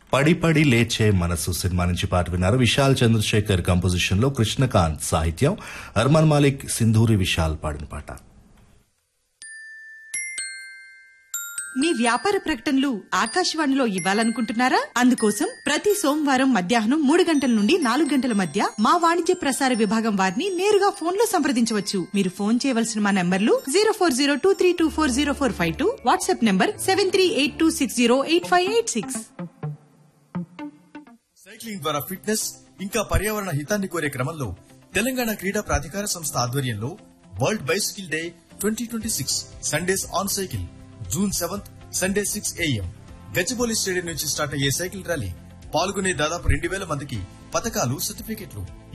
పడి పడి లేచే మనసు సినిమా నుంచి పాట విన్నారు విశాల్ చంద్రశేఖర్ కంపోజిషన్ లో కృష్ణకాంత్ సాహిత్యం అర్మన్ మాలిక్ సింధూరి విశాల్ పాడిన పాట మీ వ్యాపార ప్రకటనలు ఆకాశవాణిలో ఇవ్వాలనుకుంటున్నారా అందుకోసం ప్రతి సోమవారం మధ్యాహ్నం మూడు గంటల నుండి నాలుగు గంటల మధ్య మా వాణిజ్య ప్రసార విభాగం వారిని నేరుగా ఫోన్ లో సంప్రదించవచ్చు మీరు ఫోన్ చేయవలసిన మా నంబర్లు zero four zero two three two four zero four five two WhatsApp number seven three eight two six zero eight five eight six cycling ద్వారా ఫిట్నెస్ ఇంకా పర్యావరణ హితాన్ని కోరే క్రమంలో తెలంగాణ క్రీడా ప్రాధికార సంస్థ ఆధ్వర్యంలో world bicycle day twenty twenty six Sundays on cycle June seventh Sunday six AM Gachibowli stadium నుంచి స్టార్ట్ అయ్యే సైకిల్ ర్యాలీ పాల్గొనే దాదాపు రెండు వేల మందికి పథకాలు సర్టిఫికెట్లు